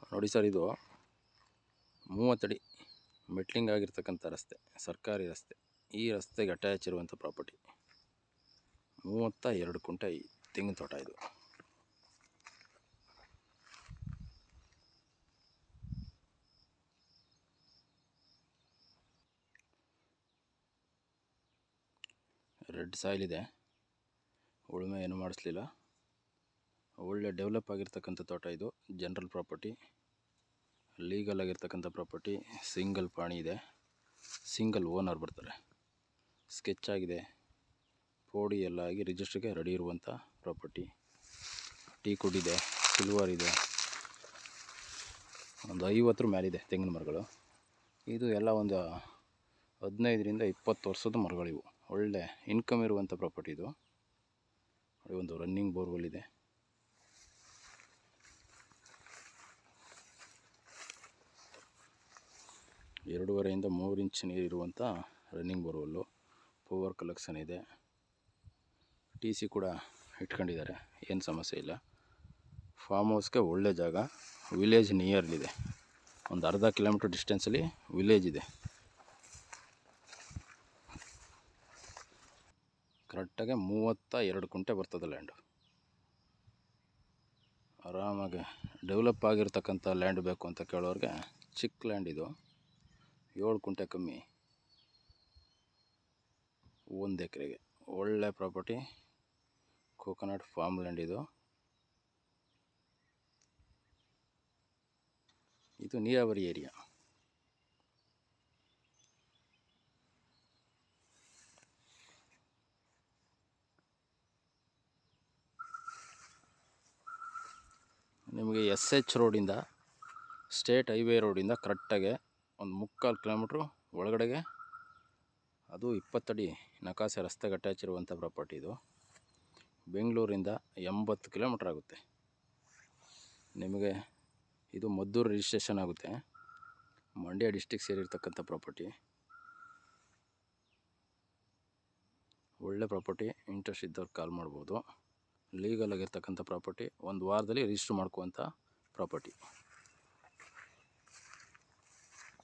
ನೋಡಿ ಸರ್ ಇದು ಮೂವತ್ತಡಿ ಮೆಟ್ಲಿಂಗ್ ಆಗಿರ್ತಕ್ಕಂಥ ರಸ್ತೆ ಸರ್ಕಾರಿ ರಸ್ತೆ ಈ ರಸ್ತೆಗೆ ಅಟ್ಯಾಚ್ ಇರುವಂಥ ಪ್ರಾಪರ್ಟಿ ಮೂವತ್ತ ಎರಡು ಕುಂಟೆ ಈ ತೆಂಗಿನ ತೋಟ ಇದು ರೆಡ್ ಸಾಯಿಲ್ ಇದೆ ಉಳುಮೆ ಏನು ಮಾಡಿಸ್ಲಿಲ್ಲ ಒಳ್ಳೆ ಡೆವಲಪ್ ಆಗಿರ್ತಕ್ಕಂಥ ತೋಟ ಇದು ಜನರಲ್ ಪ್ರಾಪರ್ಟಿ ಲೀಗಲ್ ಆಗಿರ್ತಕ್ಕಂಥ ಪ್ರಾಪರ್ಟಿ ಸಿಂಗಲ್ ಪಾಣಿ ಇದೆ ಸಿಂಗಲ್ ಓನರ್ ಬರ್ತಾರೆ ಸ್ಕೆಚ್ ಆಗಿದೆ ಪೋಡಿ ಎಲ್ಲ ಆಗಿ ರಿಜಿಸ್ಟ್ರಿಗೆ ರೆಡಿ ಇರುವಂಥ ಪ್ರಾಪರ್ಟಿ ಟೀ ಕುಡಿದೆ ಸಿಲ್ವರ್ ಇದೆ ಒಂದು ಐವತ್ತರ ಮೇಲಿದೆ ತೆಂಗಿನ ಮರಗಳು ಇದು ಎಲ್ಲ ಒಂದು ಹದಿನೈದರಿಂದ ಇಪ್ಪತ್ತು ವರ್ಷದ ಮರಗಳಿವು ಒಳ್ಳೆ ಇನ್ಕಮ್ ಇರುವಂಥ ಪ್ರಾಪರ್ಟಿ ಇದು ನೋಡಿ ಒಂದು ರನ್ನಿಂಗ್ ಬೋರ್ವೆಲ್ ಇದೆ ಎರಡೂವರೆಯಿಂದ ಮೂರು ಇಂಚ್ ನೀರು ಇರುವಂಥ ರನ್ನಿಂಗ್ ಬೋರ್ವೆಲ್ಲು ಪವರ್ ಕಲೆಕ್ಷನ್ ಇದೆ ಟಿ ಸಿ ಕೂಡ ಇಟ್ಕೊಂಡಿದ್ದಾರೆ ಏನು ಸಮಸ್ಯೆ ಇಲ್ಲ ಫಾರ್ಮ್ ಹೌಸ್ಗೆ ಒಳ್ಳೆ ಜಾಗ ವಿಲೇಜ್ ನಿಯರ್ಲಿದೆ ಒಂದು ಅರ್ಧ ಕಿಲೋಮೀಟ್ರ್ ಡಿಸ್ಟೆನ್ಸಲ್ಲಿ ವಿಲೇಜ್ ಇದೆ ಕರೆಕ್ಟಾಗಿ ಮೂವತ್ತ ಎರಡು ಕುಂಟೆ ಬರ್ತದೆ ಲ್ಯಾಂಡು ಆರಾಮಾಗಿ ಡೆವಲಪ್ ಆಗಿರ್ತಕ್ಕಂಥ ಲ್ಯಾಂಡ್ ಬೇಕು ಅಂತ ಕೇಳೋರಿಗೆ ಚಿಕ್ಕ ಲ್ಯಾಂಡ್ ಇದು ಏಳು ಕುಂಟೆ ಕಮ್ಮಿ ಒಂದು ಎಕರೆಗೆ ಒಳ್ಳೆ ಪ್ರಾಪರ್ಟಿ ಕೋಕೋನಟ್ ಫಾರ್ಮ್ ಲ್ಯಾಂಡ್ ಇದು ಇದು ನೀರಾವರಿ ಏರಿಯಾ ನಿಮಗೆ ಎಸ್ ಎಚ್ ರೋಡಿಂದ ಸ್ಟೇಟ್ ಹೈವೇ ರೋಡಿಂದ ಕರೆಕ್ಟಾಗೆ ಒಂದು ಮುಕ್ಕಾಲು ಕಿಲೋಮೀಟ್ರು ಒಳಗಡೆಗೆ ಅದು ಇಪ್ಪತ್ತಡಿ ನಕಾಸೆ ರಸ್ತೆಗೆ ಅಟ್ಯಾಚ್ ಇರುವಂಥ ಪ್ರಾಪರ್ಟಿ ಇದು ಬೆಂಗಳೂರಿಂದ ಎಂಬತ್ತು ಕಿಲೋಮೀಟ್ರ್ ಆಗುತ್ತೆ ನಿಮಗೆ ಇದು ಮದ್ದೂರು ರಿಜಿಸ್ಟ್ರೇಷನ್ ಆಗುತ್ತೆ ಮಂಡ್ಯ ಡಿಸ್ಟಿಕ್ ಸೇರಿರ್ತಕ್ಕಂಥ ಪ್ರಾಪರ್ಟಿ ಒಳ್ಳೆ ಪ್ರಾಪರ್ಟಿ ಇಂಟ್ರೆಸ್ಟ್ ಇದ್ದವ್ರು ಕಾಲ್ ಮಾಡ್ಬೋದು ಲೀಗಲ್ ಆಗಿರ್ತಕ್ಕಂಥ ಪ್ರಾಪರ್ಟಿ ಒಂದು ವಾರದಲ್ಲಿ ರಿಜಿಸ್ಟ್ರ್ ಮಾಡ್ಕೋವಂಥ ಪ್ರಾಪರ್ಟಿ